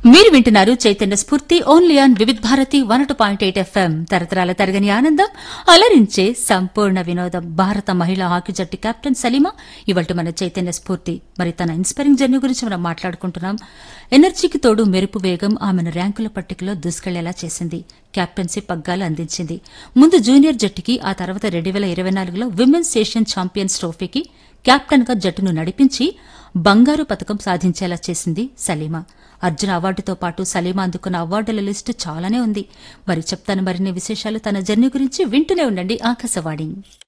మీరు వింటున్నారు Chaitanya Spoorthi only on Vividh Bharati one two point eight FM తరతరాల తరగని ఆనందం అలరించే సంపూర్ణ వినోదం భారత మహిళా హాకీ జట్టు కెప్టెన్ సలీమా ఇవాళ మన చైతన్య స్ఫూర్తి మరి తన ఇన్స్పైరింగ్ జర్నీ గురించి మనం మాట్లాడుకుంటున్నాం ఎనర్జీకి తోడు మెరుపు వేగం ఆమెను ర్యాంకుల పట్టికలో దూసుకెళ్లేలా చేసింది కెప్టెన్సీ పగ్గాలు అందించింది ముందు జూనియర్ జట్టుకి ఆ తర్వాత రెండు వేల ఇరవై నాలుగులో విమెన్స్ ఏషియన్ ఛాంపియన్స్ ట్రోఫీకి కెప్టెన్ గా జట్టును నడిపించి బంగారు పథకం సాధించేలా చేసింది సలీమా అర్జున అవార్డుతో పాటు సలీమా అందుకున్న అవార్డుల లిస్టు చాలానే ఉంది మరి చెప్తాను మరిన్ని విశేషాలు తన జర్నీ గురించి వింటూనే ఉండండి ఆకాశవాణి